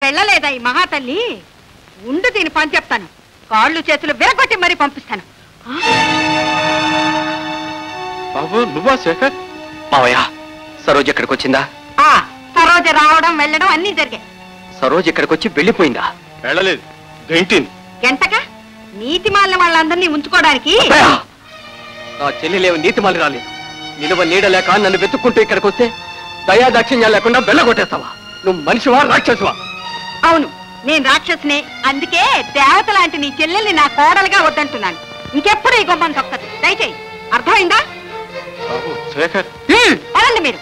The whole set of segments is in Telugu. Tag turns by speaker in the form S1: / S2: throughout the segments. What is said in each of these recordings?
S1: వెళ్ళలేదా ఈ మహాతల్లి ఉండు దీని పని చెప్తాను కాళ్ళు చేతులు విరగొట్టి మరీ పంపిస్తాను
S2: బాబు నువ్వా శేఖర్
S3: మావయ్య సరోజ్ ఎక్కడికి వచ్చిందా
S1: ఆ సరోజ రావడం వెళ్ళడం అన్నీ జరిగాయి
S3: సరోజ్ ఇక్కడికి వచ్చి వెళ్ళిపోయిందా
S2: వెళ్ళలేదు గెంటింది
S1: ఎంతగా నీతి మాలిన వాళ్ళందరినీ ఉంచుకోవడానికి
S3: అబ్బయ్య! నా చెల్లిలేవు నీతి మళ్ళీ రాలేదు నిలువ నీడ లేక నన్ను వెతుక్కుంటూ ఇక్కడికి వస్తే దయా దాక్షిణ్యాలు లేకుండా వెళ్ళగొట్టేస్తావా నువ్వు మనిషివా రాక్షసువా
S1: అవును నేను రాక్షసునే అందుకే దేవత లాంటి నీ చెల్లెల్ని నా కోడలుగా వద్దంటున్నాను ఇంకెప్పుడు ఈ గొమ్మని తప్పదు దయచేయి అర్థమైందా
S2: బాబు శేఖర్
S1: హ్మ్, పదండి మీరు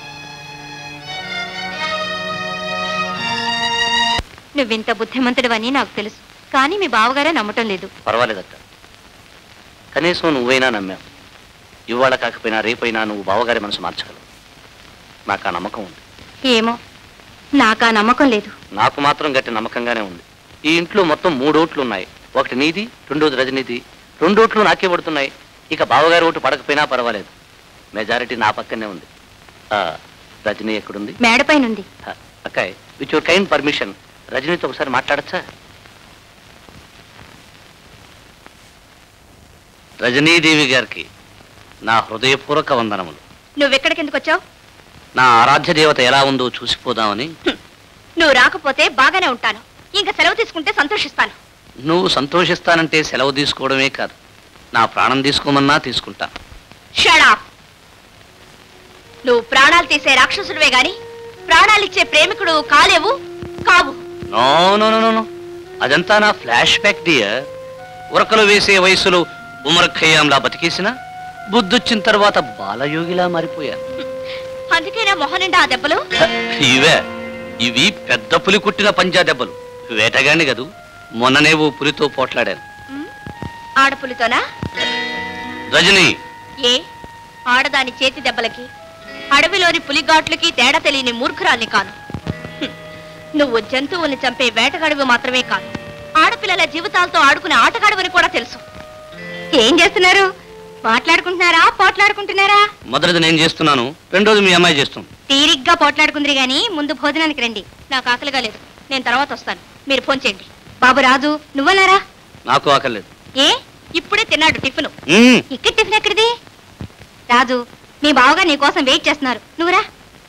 S4: నువ్వింత బుద్ధిమంతుడివని నాకు తెలుసు కానీ మీ బావగారే నమ్మటం లేదు
S5: పర్వాలేదక్క కనీసం నువ్వైనా నమ్మావు ఇవాళ కాకపోయినా రేపైనా నువ్వు బావగారి మనసు మార్చగలవు నాకు ఆ నమ్మకం ఉంది
S4: ఏమో నాకా నమ్మకం లేదు
S5: నాకు మాత్రం గట్టి నమ్మకంగానే ఉంది ఈ ఇంట్లో మొత్తం మూడు ఓట్లు ఉన్నాయి ఒకటి నీది రెండోది రజనీది రెండు ఓట్లు నాకే పడుతున్నాయి ఇక బావగారి ఓటు పడకపోయినా పర్వాలేదు మెజారిటీ నా పక్కనే ఉంది ఆ, రజనీ ఎక్కడుంది
S4: మేడపైనుంది
S5: ఆ, అక్కాయ్ విత్ యువర్ కైండ్ పర్మిషన్ రజనీతో ఒకసారి మాట్లాడచ్చా రజనీదేవి గారికి నా హృదయపూర్వక వందనములు
S4: నువ్వెక్కడికి ఎందుకు వచ్చావు
S5: నా ఆరాధ్య దేవత ఎలా ఉందో చూసిపోదామని
S4: నువ్వు రాకపోతే బాగానే ఉంటాను ఇంకా సెలవు తీసుకుంటే సంతోషిస్తాను
S5: నువ్వు సంతోషిస్తానంటే సెలవు తీసుకోవడమే కాదు నా ప్రాణం తీసుకోమన్నా తీసుకుంటా
S4: షడాప్ నువ్వు ప్రాణాలు తీసే రాక్షసుడివే గాని ప్రాణాలిచ్చే ప్రేమికుడు కాలేవు కావు
S5: no no no no, no అదంతా నా ఫ్లాష్ బ్యాక్ డియర్ ఉరకలు వేసే వయసులో ఉమర్ ఖయ్యాంలా బతికేసిన బుద్ధొచ్చిన తర్వాత బాలయోగిలా మారిపోయాను
S4: అందుకే నా మొహం నిండా ఆ దెబ్బలు
S5: ఇవే ఇవి పెద్ద పులి కుట్టిన పంజా దెబ్బలు వేటగాని కదూ మొన్ననే ఓ పులితో పోట్లాడాను
S4: ఆడపులితోనా
S5: రజనీ
S4: ఏ ఆడదాని చేతి దెబ్బలకి అడవిలోని పులిగాట్లకి తేడా తెలియని మూర్ఖురాల్ని కాను హ్మ్. నువ్వు జంతువుల్ని చంపే వేటగాడివి మాత్రమే కాదు ఆడపిల్లల జీవితాలతో ఆడుకునే ఆటగాడివని కూడా తెలుసు
S1: ఏం చేస్తున్నారు మాట్లాడుకుంటున్నారా పోట్లాడుకుంటున్నారా
S5: మొదటిది నేను చేస్తున్నాను రెండోది మీ అమ్మాయి చేస్తుంది
S4: తీరిగ్గా పోట్లాడుకుందిరి గాని ముందు భోజనానికి రండి నాకు ఆకలిగా లేదు నేను తర్వాత వస్తాను మీరు ఫోన్ చేయండి
S1: బాబు రాజు నువ్వన్నారా
S5: నాకు ఆకలేదు
S4: ఏ ఇప్పుడే తిన్నాడు టిఫిన్
S5: మ్మ్.
S4: ఇక్కడ టిఫిన్ ఎక్కడిది రాజు మీ బావగా నీ కోసం వెయిట్ చేస్తున్నారు నువ్వురా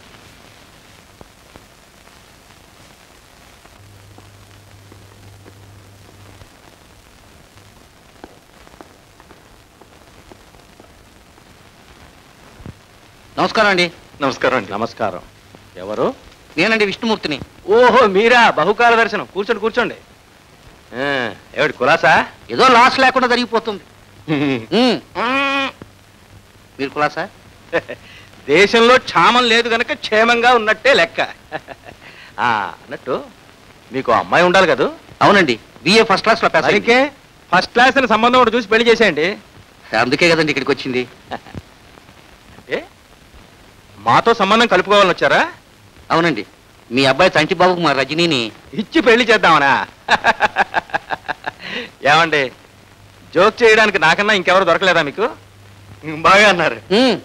S5: నమస్కారం అండి
S2: నమస్కారం అండి
S3: నమస్కారం ఎవరు
S5: నేనండి విష్ణుమూర్తిని
S3: ఓహో మీరా బహుకాల దర్శనం కూర్చోండి కూర్చోండి ఆ, ఏమిటి కులాసా
S5: ఏదో లాస్ లేకుండా జరిగిపోతుంది మ్మ్. మీరు కులాసా
S3: దేశంలో క్షామం లేదు గనక క్షేమంగా ఉన్నట్టే లెక్క ఆ, అన్నట్టు మీకు అమ్మాయి ఉండాలి కదా
S5: అవునండి బిఏ ఫస్ట్ క్లాస్ లో పాస్ అయింది.
S3: అందుకే ఫస్ట్ క్లాస్ అని సంబంధం ఒకటి చూసి పెళ్లి చేసేయండి
S5: అందుకే కదండి ఇక్కడికి వచ్చింది
S3: ఏ మాతో సంబంధం కలుపుకోవాలని వచ్చారా
S5: అవునండి మీ అబ్బాయి తంటి బాబుకు మా రజనీని
S3: ఇచ్చి పెళ్లి చేద్దామనా ఏమండి జోక్ చేయడానికి నాకన్నా ఇంకెవరు దొరకలేదా మీకు బాగా అన్నారు
S5: మ్మ్.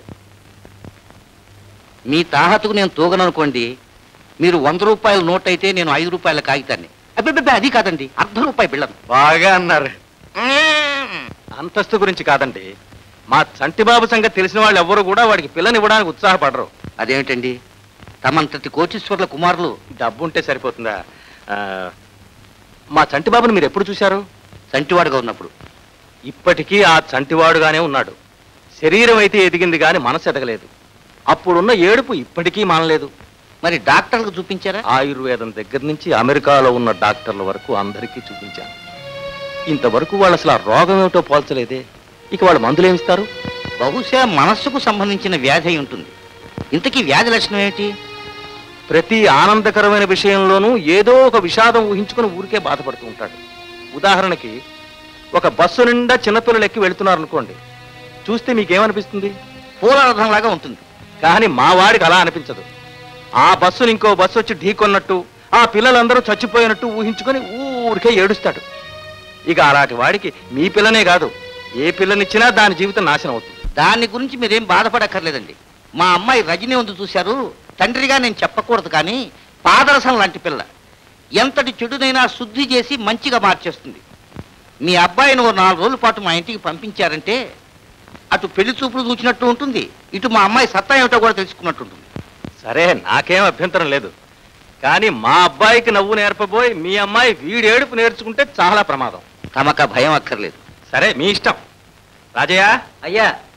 S5: మీ తాహతుకు నేను తూగననుకోండి మీరు వంద రూపాయల నోట్ అయితే నేను ఐదు రూపాయల కాగితాన్ని అబ్బే అది కాదండి అర్ధ రూపాయి బిళ్ళను
S3: బాగా అన్నారు అంతస్తు గురించి కాదండి మా చంటిబాబు సంగతి తెలిసిన వాళ్ళు ఎవ్వరు కూడా వాడికి పిల్లనివ్వడానికి ఉత్సాహపడరు
S5: అదేమిటండి తమంతటి కోటీశ్వర్ల కుమారులు
S3: డబ్బు ఉంటే సరిపోతుందా ఆ, మా చంటిబాబుని మీరు ఎప్పుడు చూశారు
S5: సంటివాడుగా ఉన్నప్పుడు
S3: ఇప్పటికీ ఆ చంటివాడుగానే ఉన్నాడు శరీరం అయితే ఎదిగింది కానీ మనసు ఎదగలేదు అప్పుడున్న ఏడుపు ఇప్పటికీ మానలేదు
S5: మరి డాక్టర్లకు చూపించారా
S3: ఆయుర్వేదం దగ్గర నుంచి అమెరికాలో ఉన్న డాక్టర్ల వరకు అందరికీ చూపించాను ఇంతవరకు వాళ్ళు అసలు ఆ రోగం ఏమిటో పోల్చలేదే ఇక వాళ్ళు మందులు ఏమిస్తారు
S5: బహుశా మనస్సుకు సంబంధించిన వ్యాధి అయి ఉంటుంది ఇంతకీ వ్యాధి లక్షణం ఏమిటి
S3: ప్రతి ఆనందకరమైన విషయంలోనూ ఏదో ఒక విషాదం ఊహించుకుని ఊరికే బాధపడుతూ ఉంటాడు ఉదాహరణకి ఒక బస్సు నిండా చిన్నపిల్లలు ఎక్కి వెళుతున్నారు అనుకోండి చూస్తే మీకేమనిపిస్తుంది
S5: పూల రథంలాగా ఉంటుంది
S3: కానీ మా వాడికి అలా అనిపించదు ఆ బస్సుని ఇంకో బస్సు వచ్చి ఢీకొన్నట్టు ఆ పిల్లలందరూ చచ్చిపోయినట్టు ఊహించుకొని ఊరికే ఏడుస్తాడు ఇక అలాంటి వాడికి మీ పిల్లనే కాదు ఏ పిల్లనిచ్చినా దాని జీవితం నాశనం అవుతుంది
S5: దాని గురించి మీరేం బాధపడక్కర్లేదండి మా అమ్మాయి రజనీ ఉంది చూశారు తండ్రిగా నేను చెప్పకూడదు కానీ పాదరసం లాంటి పిల్ల
S6: ఎంతటి చెడునైనా శుద్ధి చేసి మంచిగా మార్చేస్తుంది మీ అబ్బాయిని ఓ నాలుగు రోజుల పాటు మా ఇంటికి పంపించారంటే అటు పెళ్లి చూపులు చూసినట్టు ఉంటుంది ఇటు మా అమ్మాయి సత్తా ఏమిటో కూడా తెలుసుకున్నట్టు ఉంటుంది
S3: సరే నాకేం అభ్యంతరం లేదు కానీ మా అబ్బాయికి నవ్వు నేర్పబోయి మీ అమ్మాయి వీడేడుపు నేర్చుకుంటే చాలా ప్రమాదం
S6: తమక భయం అక్కర్లేదు
S3: సరే మీ ఇష్టం రాజయ్య
S6: అయ్యా